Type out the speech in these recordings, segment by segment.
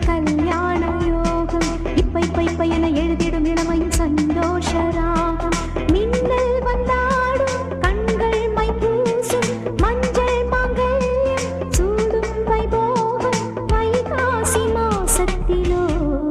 கல்யாண யோகம் இப்ப இப்ப இப்ப என எழுதிடும் இளமையும் சந்தோஷ ராகம் மின்னல் வந்தாடும் கண்கள் மை பூசும் மஞ்சள் மாங்கல்யம் சூடும் வைபோகம் வைகாசி மாசத்திலோ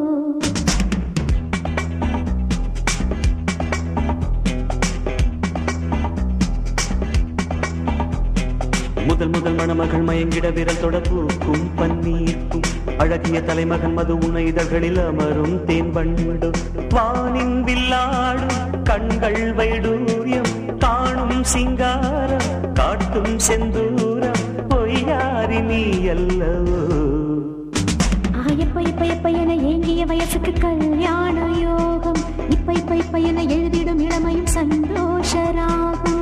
முதல் முதல் மணமகள் மயங்கிட விரல் தொட பூக்கும் பன்னீர்க்கும் அழகிய தலைமகன் மது உன இதழ்களில் அமரும் தேன் வண்டு வானின் வில்லாடும் கண்கள் வைடூரியம் காணும் சிங்காரம் காட்டும் செந்தூரம் பொய்யாரி நீ அல்லவோ ஆ, எப்ப இப்ப எப்ப என ஏங்கிய வயசுக்கு கல்யாண யோகம் இப்ப இப்ப இப்ப என எழுதிடும் இளமையும் சந்தோஷ ராகம்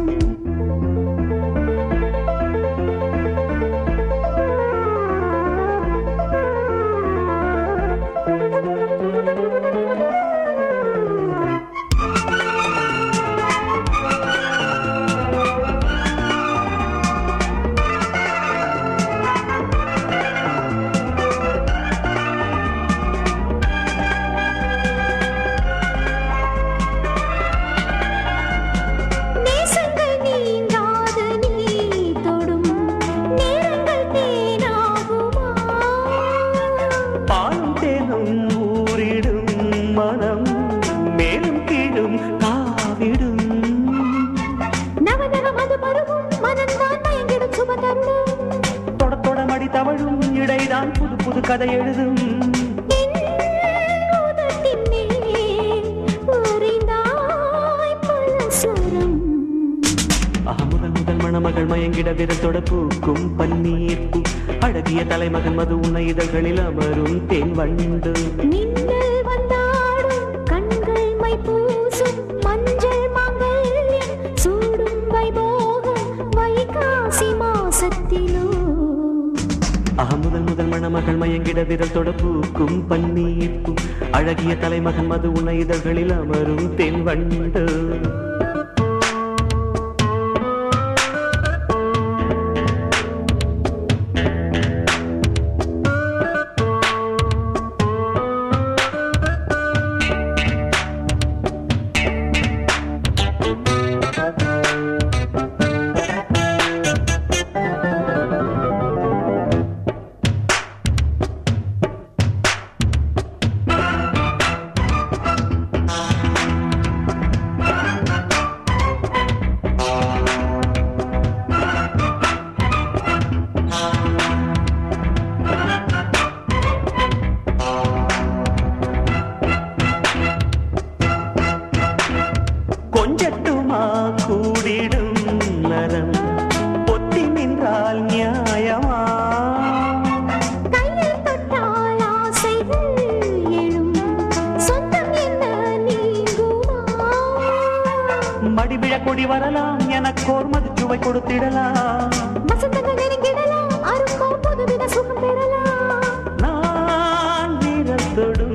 நேசங்கள் நீங்காது நீ தொடும் நேரங்கள் தேனாகுமா பாலும் தேனும் ஊரிடும் மனம் மேலும் கீழும் காவிடும் நவநக மது பருவும் மனந்தான் மயங்கிடும் சுப தருணம் தொட தொட மடி தவழும் இடைதான் புது புது கதை எழுதும் என் உதட்டின் மேல் உறைந்தாய் பல சுரம். ஆஹா, முதல் முதல் மணமகள் மயங்கிட விரத்தோட பூக்கும் பன்னீர் பூ அழகிய தலைமகன் மது உன்னை இதழ்களில் அமரும் தேன் வண்டு மின்னல் வந்தாடும் கண்கள் மை பூசும் மஞ்சள் மாங்கல்யம் சூடும் வைபோகம் வைகாசி மாசத்திலோ ஆஹா, முதல் முதல் மணமகள் மயங்கிட விரத்தோட பூக்கும் பன்னீர் பூ அழகிய தலைமகன் மது உன்னை இதழ்களில் அமரும் தேன் வண்டு கொஞ்சட்டுமா கூடிடும் நரம் பொத்தி நின்றால் நியாயமா கையில் தொட்டால் ஆசைகள் எழும் சொந்தம் என்ன நீங்குமா மடிவிழ கொடி வரலாம் எனக்கோர் மதுச்சுவை கொடுத்திடலாம் வசந்தங்கள் நெருங்கிடலாம் அரும்போ புதுவித சுகம் பெறலாம் நான் விரல் தொடும்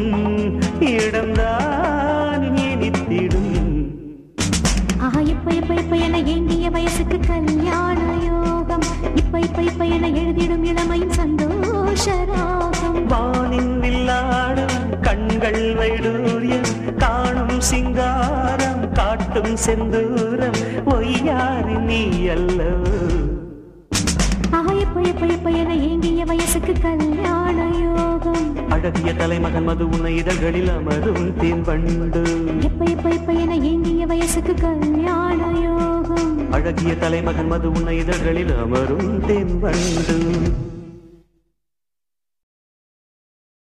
இடம்தான் இனித்திடும் ஆஹா இப்ப இப்ப இப்ப என ஏங்கிய வயசுக்கு கல்யாண யோகம் இப்ப இப்ப இப்ப என எழுதிடும் இளமையும் சந்தோஷ ராகம் வானின் வில்லாடும் கண்கள் வைடூரியம் காணும் சிங்காரம் காட்டும் செந்தூரம் ஒய்யாரி நீ அல்லவோ ஆஹா இப்ப இப்ப இப்ப என ஏங்கிய வயசுக்கு கல்யாண யோகம் அழகிய தலைமகன் மது உன்னை இதழ்களில் அமரும் தேன் வண்டு இப்ப இப்ப இப்ப என ஏங்கிய வயசுக்கு கல்யாண யோகம் அழகிய தலைமகன் மது உன்னை இதழ்களில் அமரும் தேன் வண்டு